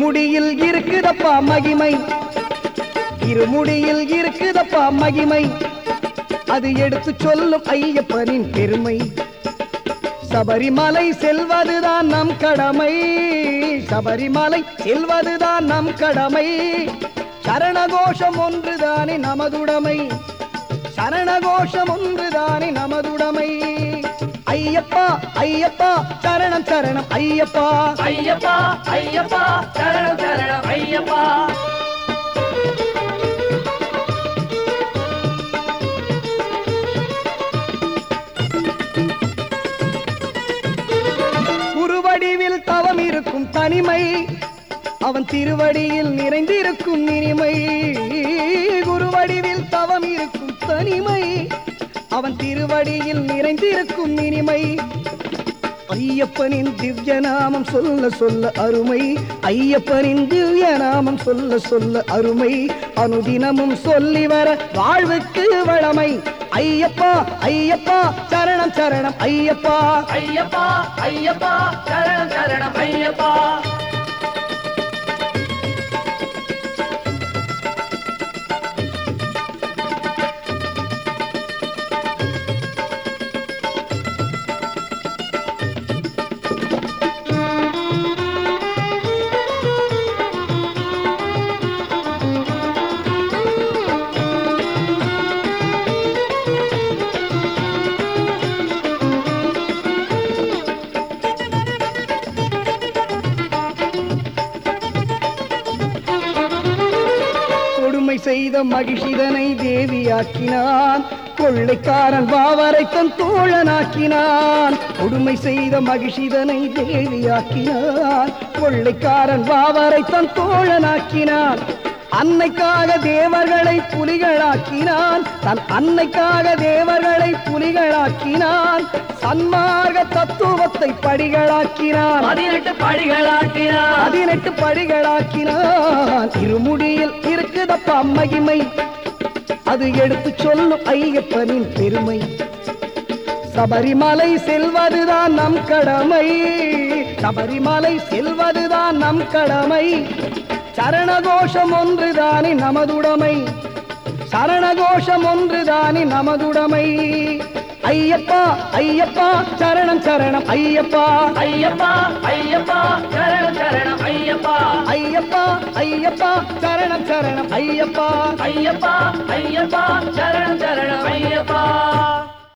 இருமுடியில் இருக்குதப்பா மகிமை இருமுடியில் இருக்குதப்பா மகிமை அது எடுத்து சொல்லும் ஐயப்பனின் பெருமை சபரிமலை செல்வதுதான் நம் கடமை சபரிமலை செல்வதுதான் நம் கடமை சரணகோஷம் ஒன்றுதானே நமதுடைமை சரணகோஷம் ஒன்றுதானே நமதுடைமை ஐயப்பா ஐயப்பா சரணம் சரணம் ஐயப்பா ஐயப்பா ஐயப்பா சரணம் சரணம் ஐயப்பா குருவடிவில் தவம் இருக்கும் தனிமை அவன் திருவடியில் நிறைந்திருக்கும் இனிமை குருவடிவில் தவம் இருக்கும் தனிமை அவன் திருவடியில் நிறைந்திருக்கும் இனிமை ஐயப்பனின் திவ்ய நாமம் சொல்ல சொல்ல அருமை ஐயப்பனின் திவ்ய நாமம் சொல்ல சொல்ல அருமை அனுதினமும் சொல்லி வர வாழ்வுக்கு வளமை ஐயப்பா ஐயப்பா சரணம் சரணம் ஐயப்பா ஐயப்பா ஐயப்பா சரணம் சரணம் ஐயப்பா கொடுமை செய்த மகிஷிதனை தேவியாக்கினான் கொள்ளைக்காரன் பாவரை தன் தோழனாக்கினான் கொடுமை செய்த மகிஷிதனை தேவியாக்கினான் கொள்ளைக்காரன் பாவரை தன் தோழனாக்கினான் அன்னைக்காக தேவர்களை புலிகளாக்கினான் தன் அன்னைக்காக தேவர்களை புலிகளாக்கினான் சன்மார்க்க தத்துவத்தை படிகளாக்கினான் பதினெட்டு படிகளாக்கினார் பதினெட்டு படிகளாக்கினான் இருமுடியில் இருக்குதப்பா மகிமை அது எடுத்து சொல்லும் ஐயப்பனின் பெருமை சபரிமலை செல்வதுதான் நம் கடமை சபரிமலை செல்வதுதான் நம் கடமை சரணகோஷம் ஒன்றுதானே நமதுடைமை சரணகோஷம் ஒன்றுதானே நமதுடைமை ஐயப்பா ஐயப்பா சரணம் சரணம் ஐயப்பா ஐயப்பா ஐயப்பா சரணம் சரணம் ஐயப்பா ஐயப்பா ஐயப்பா சரணம் சரணம் ஐயப்பா ஐயப்பா ஐயப்பா சரணம் சரணம் ஐயப்பா